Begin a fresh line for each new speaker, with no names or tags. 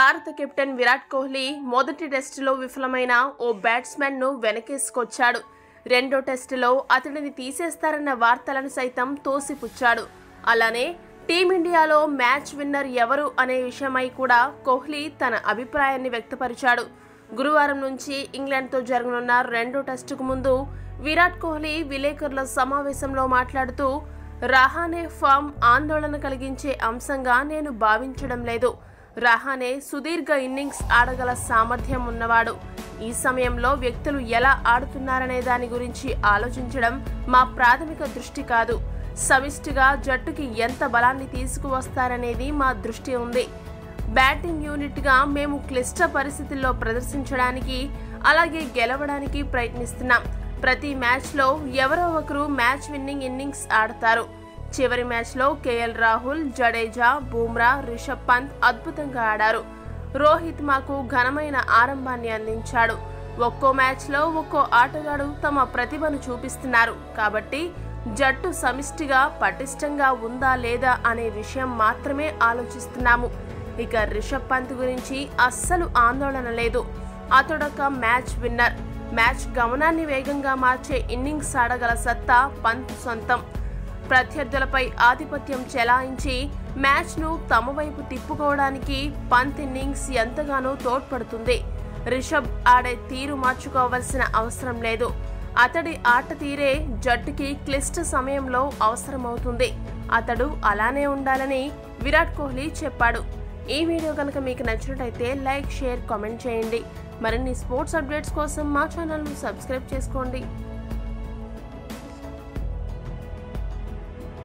భారత కెప్టెన్ విరాట్ కోహ్లీ మొదటి టెస్టులో విఫలమైన ఓ బ్యాట్స్మెన్ను వెనకేసుకొచ్చాడు రెండో టెస్టులో అతడిని తీసేస్తారన్న వార్తలను సైతం తోసిపుచ్చాడు అలానే టీమిండియాలో మ్యాచ్ విన్నర్ ఎవరు అనే విషయమై కూడా కోహ్లీ తన అభిప్రాయాన్ని వ్యక్తపరిచాడు గురువారం నుంచి ఇంగ్లాండ్తో జరగనున్న రెండో టెస్టుకు ముందు విరాట్ కోహ్లీ విలేకరుల సమావేశంలో మాట్లాడుతూ రహానే ఫామ్ ఆందోళన కలిగించే అంశంగా నేను భావించడం లేదు రహానే సుదీర్ఘ ఇన్నింగ్స్ ఆడగల సామర్థ్యం ఉన్నవాడు ఈ సమయంలో వ్యక్తులు ఎలా ఆడుతున్నారనే దాని గురించి ఆలోచించడం మా ప్రాథమిక దృష్టి కాదు సమిష్టిగా జట్టుకి ఎంత బలాన్ని తీసుకువస్తారనేది మా దృష్టి ఉంది బ్యాటింగ్ యూనిట్గా మేము క్లిష్ట పరిస్థితుల్లో ప్రదర్శించడానికి అలాగే గెలవడానికి ప్రయత్నిస్తున్నాం ప్రతి మ్యాచ్లో ఎవరో ఒకరు మ్యాచ్ విన్నింగ్ ఇన్నింగ్స్ ఆడతారు చివరి మ్యాచ్లో కేఎల్ రాహుల్ జడేజా బూమ్రా రిషబ్ పంత్ అద్భుతంగా ఆడారు రోహిత్ మాకు ఘనమైన ఆరంభాన్ని అందించాడు ఒక్కో మ్యాచ్లో ఒక్కో ఆటగాడు తమ ప్రతిభను చూపిస్తున్నారు కాబట్టి జట్టు సమిష్టిగా పటిష్టంగా ఉందా లేదా అనే విషయం మాత్రమే ఆలోచిస్తున్నాము ఇక రిషబ్ పంత్ గురించి అస్సలు ఆందోళన లేదు అతడొక మ్యాచ్ విన్నర్ మ్యాచ్ గమనాన్ని వేగంగా మార్చే ఇన్నింగ్స్ ఆడగల సత్తా పంత్ సొంతం ప్రత్యర్థులపై ఆధిపత్యం చెలాయించి మ్యాచ్ను తమ వైపు తిప్పుకోవడానికి పంత్ ఇన్నింగ్స్ ఎంతగానో తోడ్పడుతుంది రిషబ్ ఆడే తీరు మార్చుకోవాల్సిన అవసరం లేదు అతడి ఆట తీరే జట్టుకి క్లిష్ట సమయంలో అవసరమవుతుంది అతడు అలానే ఉండాలని విరాట్ కోహ్లీ చెప్పాడు ఈ వీడియో కనుక మీకు నచ్చినట్టయితే లైక్ షేర్ కామెంట్ చేయండి మరిన్ని స్పోర్ట్స్ అప్డేట్స్ కోసం మా ఛానల్ను సబ్స్క్రైబ్ చేసుకోండి